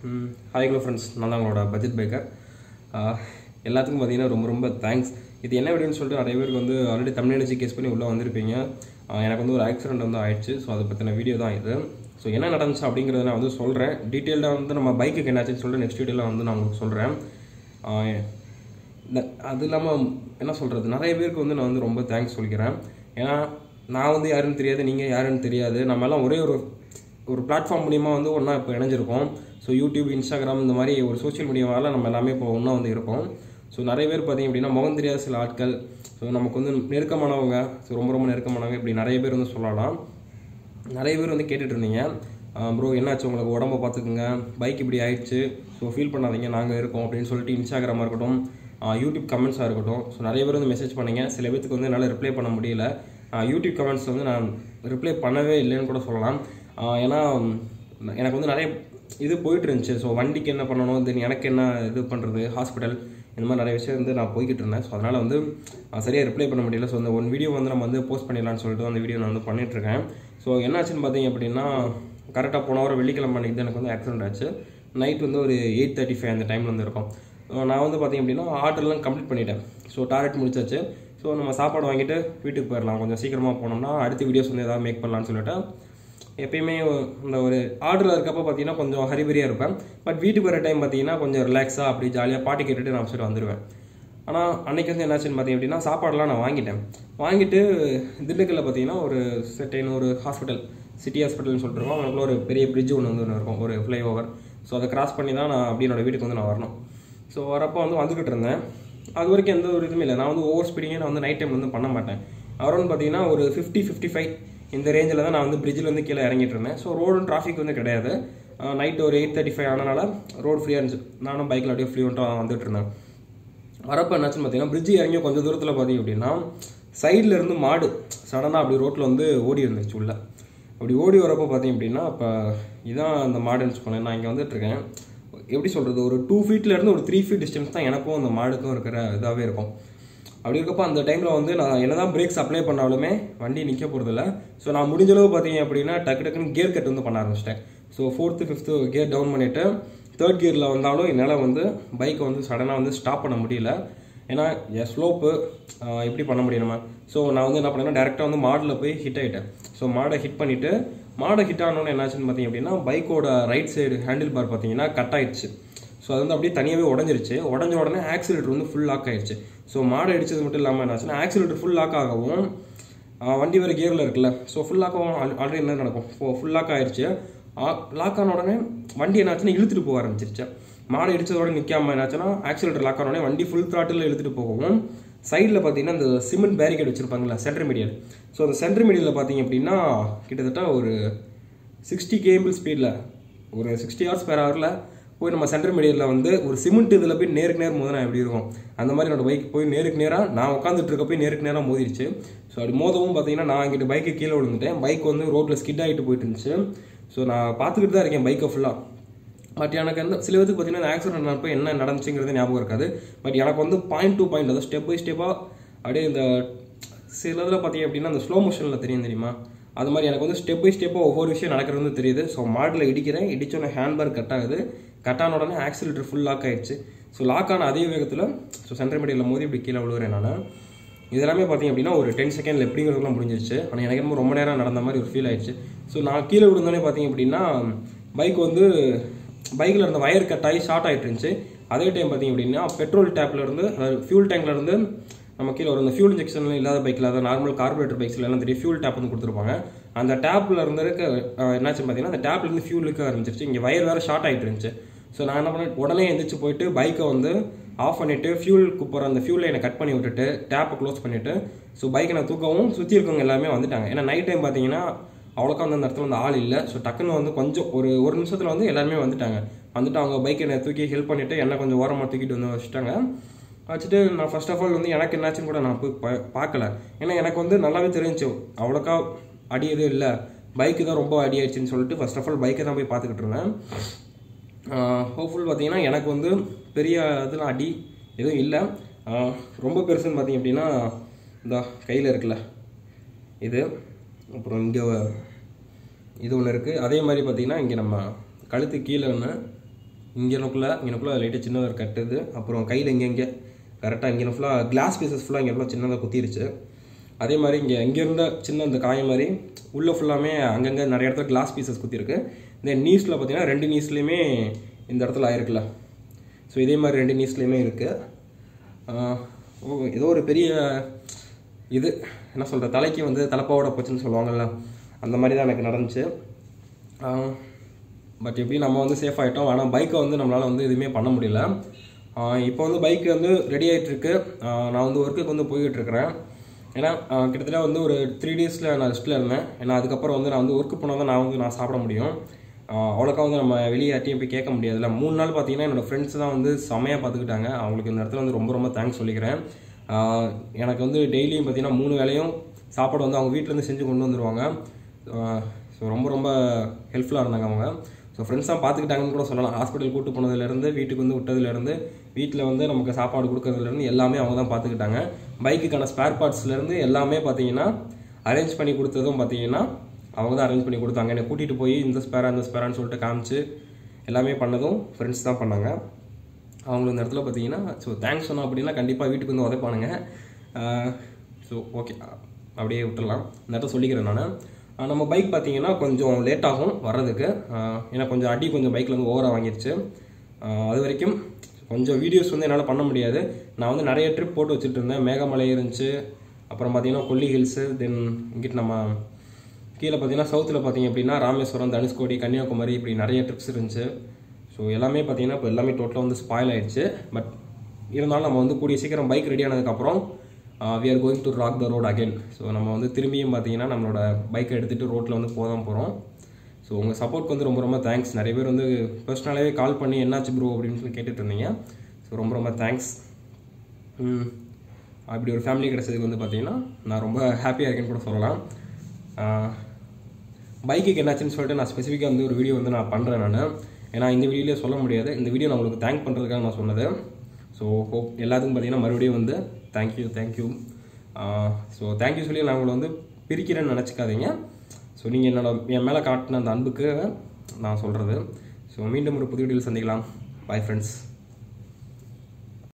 hi hello friends நான் தான் உங்களோட பட்ஜெட் பைக்கர் எல்லாத்துக்கும் பார்த்தீங்கன்னா ரொம்ப ரொம்ப தேங்க்ஸ் இது என்ன வீடியோன்னு சொல்லிட்டு நிறைய பேருக்கு வந்து ஆல்ரெடி தமிழ்நாடு கேஸ் பண்ணி உள்ளே வந்திருப்பீங்க ஆஹ் எனக்கு வந்து ஒரு ஆக்சிடென்ட் வந்து ஆயிடுச்சு ஸோ அதை பற்றின வீடியோ தான் இது ஸோ என்ன நடந்துச்சு அப்படிங்கிறத நான் வந்து சொல்கிறேன் டீட்டெயில்டாக வந்து நம்ம பைக்குக்கு என்னாச்சுன்னு சொல்லிட்டு நெக்ஸ்ட் வீடியோவில் வந்து நான் உங்களுக்கு சொல்கிறேன் இந்த- அது இல்லாமல் என்ன சொல்கிறது நிறைய பேருக்கு வந்து நான் வந்து ரொம்ப தேங்க்ஸ் சொல்லிக்கிறேன் ஏன்னா நான் வந்து யாருன்னு தெரியாது நீங்கள் யாருன்னு தெரியாது நம்ம எல்லாம் ஒரே ஒரு ஒரு பிளாட்ஃபார்ம் மூலிமா வந்து ஒன்றா இப்போ இணைஞ்சிருக்கோம் ஸோ யூடியூப் இன்ஸ்டாகிராம் இந்த மாதிரி ஒரு சோஷியல் மீடியாவால் நம்ம எல்லாமே இப்போ ஒன்றா வந்து இருக்கோம் ஸோ நிறைய பேர் பார்த்தீங்க அப்படின்னா முகம் தெரியாத சில ஆட்கள் ஸோ நமக்கு வந்து நெருக்கமானவங்க ஸோ ரொம்ப ரொம்ப நெருக்கமானவங்க இப்படி நிறைய பேர் வந்து சொல்லலாம் நிறைய பேர் வந்து கேட்டுட்டு இருந்தீங்க ப்ரோ என்னாச்சு உங்களுக்கு உடம்ப பார்த்துக்குங்க பைக் இப்படி ஆயிடுச்சு ஸோ ஃபீல் பண்ணாதீங்க நாங்கள் இருக்கோம் அப்படின்னு சொல்லிட்டு இன்ஸ்டாகிராமாக இருக்கட்டும் ஆஹ் யூடியூப் கமெண்ட்ஸாக இருக்கட்டும் ஸோ நிறைய பேர் வந்து மெசேஜ் பண்ணீங்க சில பேத்துக்கு வந்து என்னால் ரிப்ளை பண்ண முடியல ஆஹ் யூடியூப் கமெண்ட்ஸ் வந்து நான் ரிப்ளை பண்ணவே இல்லைன்னு கூட சொல்லலாம் ஆஹ் ஏன்னா ம், எனக்கு வந்து நிறைய இது போயிட்டு இருந்துச்சு ஸோ வண்டிக்கு என்ன பண்ணணும் தென் எனக்கு என்ன இது பண்ணுறது ஹாஸ்பிட்டல் இந்த மாதிரி நிறைய விஷயம் வந்து நான் போய்கிட்டு இருந்தேன் ஸோ அதனால் வந்து ஆஹ் சரியா ரிப்ளை பண்ண முடியல ஸோ அந்த ஒன் வீடியோ வந்து நம்ம வந்து போஸ்ட் பண்ணிடலாம்னு சொல்லிட்டு அந்த வீடியோ நான் வந்து பண்ணிட்டு இருக்கேன் ஸோ என்னாச்சுன்னு பார்த்தீங்க அப்படின்னா கரெக்டாக போன வாரம் வெள்ளிக்கிழமை அன்றைக்கி தான் எனக்கு வந்து ஆக்சிடென்ட் ஆச்சு நைட் வந்து ஒரு எயிட் தேர்ட்டி ஃபைவ் அந்த டைமில் வந்து இருக்கும் அஹ் நான் வந்து பார்த்தீங்க அப்படின்னா ஆர்டர்லாம் கம்ப்ளீட் பண்ணிட்டேன் ஸோ டார்கெட் முடிச்சாச்சு ஸோ நம்ம சாப்பாடு வாங்கிட்டு வீட்டுக்கு போயிடலாம் கொஞ்சம் சீக்கிரமாக போனோம்னா அடுத்த வீடியோஸ் வந்து ஏதாவது மேக் பண்ணலாம்னு சொல்லிட்டு எப்பயுமே இந்த ஒரு ஆர்டரில் இருக்கப்போ பார்த்தீங்கன்னா கொஞ்சம் ஹரிபரியாக இருப்பேன் பட் வீட்டுக்கு வர டைம் பார்த்தீங்கன்னா கொஞ்சம் ரிலாக்ஸாக அப்படி ஜாலியாக பாட்டு கேட்டுட்டு நான் சைடு வந்துடுவேன் ஆனால் அன்னைக்கு வந்து என்னாச்சுன்னு பார்த்தீங்க அப்படின்னா சாப்பாடுலாம் நான் வாங்கிட்டேன் வாங்கிட்டு திண்டுக்கல்ல பார்த்தீங்கன்னா ஒரு செட்டைன் ஒரு ஹாஸ்பிட்டல் சிட்டி ஹாஸ்பிட்டல்னு சொல்லிட்டு இருக்கோம் அதுக்குள்ள ஒரு பெரிய பிரிட்ஜ் ஒன்று வந்து ஒன்று இருக்கும் ஒரு ஃப்ளைஓவர் ஸோ அதை கிராஸ் பண்ணி தான் நான் அப்படி என்னோட வீட்டுக்கு வந்து நான் வரணும் ஸோ வரப்போ வந்து வந்துக்கிட்டு இருந்தேன் அது வரைக்கும் எந்த ஒரு இதுவுமே இல்லை நான் வந்து ஓவர் ஸ்பீடிங்கே நான் வந்து நைட் டைம் வந்து பண்ண மாட்டேன் அரௌண்ட் பார்த்தீங்கன்னா ஒரு ஃபிஃப்டி ஃபிஃப்டி ஃபைவ் இந்த ரேஞ்சில் தான் நான் வந்து பிரிட்ஜில் வந்து கீழே இறங்கிட்டு இருந்தேன் ஸோ ரோடும் டிராஃபிக் வந்து கிடையாது நைட் ஒரு எயிட் தேர்ட்டி ஃபைவ் ஆனனால ரோடு ஃப்ரீயாக இருந்துச்சு நானும் பைக்கில் அப்படியே ஃப்ளூவெண்ட்டாக வந்துட்டு இருந்தேன் வரப்போ என்னாச்சுன்னு பார்த்தீங்கன்னா பிரிட்ஜ் இறங்கி கொஞ்சம் தூரத்தில் பார்த்தீங்க அப்படின்னா சைடில் இருந்து மாடு சடனாக அப்படி ரோட்டில் வந்து ஓடி இருந்துச்சு உள்ள அப்படி ஓடி வரப்போ பார்த்தீங்க அப்படின்னா இப்போ இதான் அந்த மாடுன்னு வச்சுக்கோங்களேன் நான் இங்கே வந்துட்டு இருக்கேன் எப்படி சொல்கிறது ஒரு டூ ஃபீட்ல இருந்து ஒரு த்ரீ ஃபீட் டிஸ்டன்ஸ் தான் எனக்கும் அந்த மாடுக்கும் இருக்கிற இதாகவே இருக்கும் அப்படி இருக்கப்போ அந்த டைமில் வந்து நான் என்னதான் பிரேக்ஸ் அப்ளை பண்ணாலுமே வண்டி நிற்க போகிறதில்ல ஸோ நான் முடிஞ்ச அளவு பார்த்தீங்க அப்படின்னா டக்கு டக்குன்னு கியர் கட் வந்து பண்ண ஆரம்பிச்சிட்டேன் so fourth fifth gear down பண்ணிவிட்டு தேர்ட் கியரில் வந்தாலும் என்னால் வந்து பைக்கை வந்து சடனாக வந்து ஸ்டாப் பண்ண முடியல ஏன்னா என் ஸ்லோப்பு எப்படி பண்ண முடியும் நம்ம ஸோ நான் வந்து என்ன பண்ணேன்னா டேரெக்டாக வந்து மாடில் போய் ஹிட் ஆகிட்டேன் ஸோ மாடை ஹிட் பண்ணிவிட்டு மாடை ஹிட் ஆனோன்னு என்னாச்சுன்னு பார்த்தீங்க அப்படின்னா பைக்கோட ரைட் சைடு ஹேண்டில் பார் பார்த்தீங்கன்னா கட் ஆயிடுச்சு ஸோ அது வந்து அப்படியே தனியாகவே உடஞ்சிருச்சு உடஞ்ச உடனே ஆக்சிலேட்டர் வந்து ஃபுல் லாக் ஆயிடுச்சு ஸோ மாடை அடிச்சது மட்டும் இல்லாமல் என்னாச்சுன்னா ஆக்சிலேட்டர் ஃபுல் லாக் ஆகவும் ஆஹ் வண்டி வேறு கியரில் இருக்குல்ல ஸோ ஃபுல் லாக் ஆகும் ஆல்ரெடி என்ன நடக்கும் ஃபுல் லாக் ஆயிடுச்சு லாக் ஆன உடனே வண்டி என்னாச்சுன்னா இழுத்துட்டு போக ஆரம்பிச்சிருச்சு மாடை இடிச்சதோட நிற்காம என்னாச்சுன்னா ஆக்சிலேட்டர் லாக் ஆன உடனே வண்டி ஃபுல் த்ராட்டில் இழுத்துட்டு போகவும் சைடில் பார்த்தீங்கன்னா இந்த சிமெண்ட் பேரிகேட் வச்சிருப்பாங்களா சென்டர் மீடியல் ஸோ அந்த சென்டர் மீடியலில் பார்த்தீங்க அப்படின்னா கிட்டத்தட்ட ஒரு சிக்ஸ்டி கேபிள் ஸ்பீடில் ஒரு சிக்ஸ்டி ஹவர்ஸ் பெர் ஹவரில் போய் நம்ம சென்டர் மீடியலில் வந்து ஒரு சிமெண்ட் இதில் போய் நேருக்கு நேர் மோதினா எப்படி இருக்கும் அந்த மாதிரி என்னோட பைக் போய் நேருக்கு நேராக நான் உட்காந்துட்டு இருக்க போய் நேருக்கு நேராக மோதிருச்சு ஸோ அப்படி மோதவும் பார்த்தீங்கன்னா நான் இங்கிட்டு பைக்கு கீழே விழுந்துட்டேன் பைக் வந்து ரோட்டில் ஸ்கிட் ஆகிட்டு போயிட்டு இருந்துச்சு ஸோ நான் பார்த்துக்கிட்டு தான் இருக்கேன் பைக்கை ஃபுல்லாக பட் எனக்கு வந்து சில பேருக்கு பார்த்தீங்கன்னா இந்த ஆக்சிடென்ட் நடப்போ என்ன நடந்துச்சுங்கிறது ஞாபகம் இருக்காது பட் எனக்கு வந்து பாயிண்ட் டு பாயிண்ட் அதாவது ஸ்டெப் பை ஸ்டெப்பாக அப்படியே இந்த சில இதில் பார்த்தீங்க அப்படின்னா அந்த ஸ்லோ மோஷனில் தெரியும் தெரியுமா அது மாதிரி எனக்கு வந்து ஸ்டெப் பை ஸ்டெப்பாக ஒவ்வொரு விஷயம் நடக்கிறது வந்து தெரியுது ஸோ மாடில் இடிக்கிறேன் இடிச்சோன்னே ஹேண்ட்பேர் கட் ஆகுது கட் ஆன உடனே ஆக்சிலேட்டர் ஃபுல் லாக் ஆயிடுச்சு ஸோ லாக் ஆன அதே வேகத்தில் ஸோ சென்டர் மீடியில் மோதி இப்படி கீழே விழுகிறேன் நான் இதெல்லாமே பார்த்தீங்க அப்படின்னா ஒரு டென் செகண்டில் எப்படிங்கிறதுலாம் முடிஞ்சிருச்சு ஆனால் எனக்கு என்னமோ ரொம்ப நேரம் நடந்த மாதிரி ஒரு ஃபீல் ஆயிடுச்சு ஸோ நான் கீழே விழுந்தோடனே பார்த்தீங்க அப்படின்னா பைக் வந்து பைக்கில் இருந்த வயர் கட் ஆகி ஷார்ட் ஆகிட்டு இருந்துச்சு அதே டைம் பார்த்தீங்க அப்படின்னா பெட்ரோல் டேப்ல இருந்து அதாவது ஃபியூல் டேங்க்ல இருந்து நம்ம கீழே வரும் இந்த ஃபியூல் இன்ஜெக்ஷன் இல்லாத பைக்கில் அதாவது நார்மல் கார்பரேட்டர் பைக்ஸ்ல எல்லாம் தெரியும் ஃபியூல் டேப் வந்து கொடுத்துருப்பாங்க அந்த டேப்ல இருந்து இருக்க அஹ், என்னாச்சு பார்த்தீங்கன்னா அந்த டேப்ல இருந்து ஃபியூல் இருக்க ஆரம்பிச்சிருச்சு இங்கே வயர் வேற ஷார்ட் ஆகிட்டு இருந்துச்சு ஸோ நான் என்ன பண்ணேன் உடனே எந்திரிச்சு போயிட்டு பைக்கை வந்து ஆஃப் பண்ணிட்டு ஃபியூலுக்கு போகிற அந்த ஃபியூல் லைனை கட் பண்ணி விட்டுட்டு டேப்பை க்ளோஸ் பண்ணிட்டு ஸோ பைக்கை நான் தூக்கவும் சுற்றி இருக்கவங்க எல்லாமே வந்துட்டாங்க ஏன்னா நைட் டைம் பார்த்தீங்கன்னா அவ்வளோக்கா வந்து அந்த இடத்துல வந்து ஆள் இல்லை ஸோ டக்குன்னு வந்து கொஞ்சம் ஒரு ஒரு நிமிஷத்தில் வந்து எல்லாருமே வந்துட்டாங்க வந்துட்டு அவங்க பைக்கை என்னை தூக்கி ஹெல்ப் பண்ணிட்டு என்ன கொஞ்சம் ஓரமாக தூக்கிட்டு வந்து வச்சுட்டாங்க வச்சுட்டு நான் ஃபர்ஸ்ட் ஆஃப் ஆல் வந்து எனக்கு என்னாச்சுன்னு கூட நான் போய் பா- பார்க்கல ஏன்னா எனக்கு வந்து நல்லாவே தெரிஞ்சு அவ்வளோக்கா அடி எதுவும் இல்லை பைக்கு தான் ரொம்ப அடி ஆயிடுச்சுன்னு சொல்லிட்டு ஃபர்ஸ்ட் ஆஃப் ஆல் பைக்கை தான் போய் பார்த்துக்கிட்டு இருந்தேன் ஹோப்ஃபுல் பார்த்தீங்கன்னா எனக்கு வந்து பெரிய இதெல்லாம் அடி எதுவும் இல்லை ஆஹ் ரொம்ப பெருசுன்னு பார்த்தீங்க அப்படின்னா இந்த கையில் இருக்குல்ல இது அப்புறம் இங்கே இது ஒன்று இருக்குது அதே மாதிரி பார்த்தீங்கன்னா இங்கே நம்ம கழுத்து கீழே ஒன்று இங்கேனுக்குள்ளே இங்கேனுக்குள்ளே லைட்டாக சின்னதாக ஒரு கட்டுது அப்புறம் கையில் இங்கே இங்கே கரெக்டாக இங்கே ஃபுல்லாக கிளாஸ் பீசஸ் ஃபுல்லாக இங்கே ஃபுல்லாக சின்னதாக குத்திருச்சு அதே மாதிரி இங்கே இங்கே இருந்த சின்ன இந்த காயம் மாதிரி உள்ளே ஃபுல்லாமே அங்கங்கே நிறைய இடத்துல கிளாஸ் பீசஸ் குத்திருக்கு இந்த நீஸில் பார்த்தீங்கன்னா ரெண்டு நீஸ்லேயுமே இந்த இடத்துல ஆயிருக்குல்ல ஸோ இதே மாதிரி ரெண்டு நீஸ்லேயுமே இருக்குது ஓ ஏதோ ஒரு பெரிய இது என்ன சொல்கிற தலைக்கு வந்து தலைப்பாவோட போச்சுன்னு சொல்லுவாங்கல்ல அந்த மாதிரி தான் எனக்கு நடந்துச்சு பட் எப்படி நம்ம வந்து சேஃப் ஆகிட்டோம் ஆனால் பைக்கை வந்து நம்மளால் வந்து எதுவுமே பண்ண முடியல இப்போ வந்து பைக் வந்து ரெடி ஆகிட்டுருக்கு நான் வந்து ஒர்க்குக்கு வந்து போய்கிட்டு இருக்கிறேன் ஏன்னா ஆஹ் கிட்டத்தட்ட வந்து ஒரு த்ரீ டேஸில் நான் ரெஸ்ட்டில் இருந்தேன் ஏன்னா அதுக்கப்புறம் வந்து நான் வந்து ஒர்க்கு போனால் தான் நான் வந்து நான் சாப்பிட முடியும் ஆஹ் அவ்வளோக்கா வந்து நம்ம வெளியே யார்ட்டையும் போய் கேட்க முடியாதுல்ல மூணு நாள் பார்த்தீங்கன்னா என்னோடய ஃப்ரெண்ட்ஸ் தான் வந்து செமையாக பார்த்துக்கிட்டாங்க அவங்களுக்கு இந்த இடத்துல வந்து ரொம்ப ரொம்ப தேங்க்ஸ் சொல்லிக்கிறேன் ஆஹ் எனக்கு வந்து டெய்லியும் பார்த்தீங்கன்னா மூணு வேளையும் சாப்பாடு வந்து அவங்க வீட்டிலேருந்து செஞ்சு கொண்டு வந்துருவாங்க ஸோ ரொம்ப ரொம்ப ஹெல்ப்ஃபுல்லாக இருந்தாங்க அவங்க ஸோ ஃப்ரெண்ட்ஸ் தான் பார்த்துக்கிட்டாங்கன்னு கூட சொல்லலாம் ஹாஸ்பிட்டல் கூட்டு போனதுலேருந்து வீட்டுக்கு வந்து விட்டதுலேருந்து வீட்டில் வந்து நமக்கு சாப்பாடு கொடுக்கறதுலேருந்து எல்லாமே அவங்க தான் பார்த்துக்கிட்டாங்க பைக்குக்கான ஸ்பேர் பார்ட்ஸ்லேருந்து எல்லாமே பார்த்தீங்கன்னா அரேஞ்ச் பண்ணி கொடுத்ததும் பார்த்தீங்கன்னா அவங்க தான் அரேஞ்ச் பண்ணி கொடுத்தாங்க என்னை கூட்டிகிட்டு போய் இந்த ஸ்பேரா இந்த ஸ்பேரான்னு சொல்லிட்டு காமிச்சு எல்லாமே பண்ணதும் ஃப்ரெண்ட்ஸ் தான் பண்ணாங்க அவங்களுக்கு இந்த இடத்துல பார்த்தீங்கன்னா ஸோ தேங்க்ஸ் சொன்னோம் அப்படின்னா கண்டிப்பாக வீட்டுக்கு வந்து உதைப்பானுங்க ஸோ ஓகே அப்படியே விட்டுடலாம் இந்த இடத்துல சொல்லிக்கிறேன் நான் நம்ம பைக் பார்த்தீங்கன்னா கொஞ்சம் லேட் ஆகும் வர்றதுக்கு ஆஹ் ஏன்னா கொஞ்சம் அடி கொஞ்சம் பைக்கில் வந்து ஓவராக வாங்கிருச்சு ஆஹ் அது வரைக்கும் கொஞ்சம் வீடியோஸ் வந்து என்னால் பண்ண முடியாது நான் வந்து நிறைய ட்ரிப் போட்டு வச்சுட்டு இருந்தேன் மேகமலை இருந்துச்சு அப்புறம் பார்த்தீங்கன்னா கொல்லி ஹில்ஸு தென் இங்கிட்டு நம்ம கீழே பார்த்தீங்கன்னா சவுத்தில் பார்த்தீங்க அப்படின்னா ராமேஸ்வரம் தனுஷ்கோடி கன்னியாகுமரி இப்படி நிறைய ட்ரிப்ஸ் இருந்துச்சு ஸோ எல்லாமே பார்த்தீங்கன்னா இப்போ எல்லாமே டோட்டலாக வந்து ஸ்பாயில் ஆயிடுச்சு பட் இருந்தாலும் நம்ம வந்து கூடிய சீக்கிரம் பைக் ரெடி ஆனதுக்கப்புறம் we are going to rock the road again so நம்ம வந்து திரும்பியும் பார்த்தீங்கன்னா நம்மளோட பைக்கை எடுத்துகிட்டு ரோட்டில் வந்து போக தான் போகிறோம் ஸோ உங்கள் சப்போர்ட்க்கு வந்து ரொம்ப ரொம்ப தேங்க்ஸ் நிறைய பேர் வந்து பர்சனலாகவே கால் பண்ணி என்னாச்சு ப்ரோ அப்படின்னு சொல்லி கேட்டுட்டு இருந்தீங்க ஸோ ரொம்ப ரொம்ப தேங்க்ஸ் அப்படி ஒரு ஃபேமிலி கிடைச்சதுக்கு வந்து பார்த்தீங்கன்னா நான் ரொம்ப ஹாப்பியாக இருக்கேன்னு கூட சொல்லலாம் பைக்குக்கு என்னாச்சுன்னு சொல்லிட்டு நான் ஸ்பெசிஃபிக்காக வந்து ஒரு வீடியோ வந்து நான் பண்ணுறேன் நான் ஏன்னா இந்த வீடியோலேயே சொல்ல முடியாது இந்த வீடியோ நான் உங்களுக்கு தேங்க் பண்ணுறதுக்காக நான் சொன்னது ஸோ ஹோப் எல்லாத்துக்கும் பார்த்தீங்கன்னா மறுபடியும் வந்து தேங்க்யூ தேங்க்யூ ஸோ தேங்க்யூ சொல்லி நான் உங்களை வந்து பிரிக்கிறேன்னு நினச்சிக்காதீங்க ஸோ நீங்கள் என்னோட என் மேலே காட்டின அந்த அன்புக்கு நான் சொல்கிறது ஸோ மீண்டும் ஒரு புது வீடியோவில் சந்திக்கலாம் பாய் ஃப்ரெண்ட்ஸ்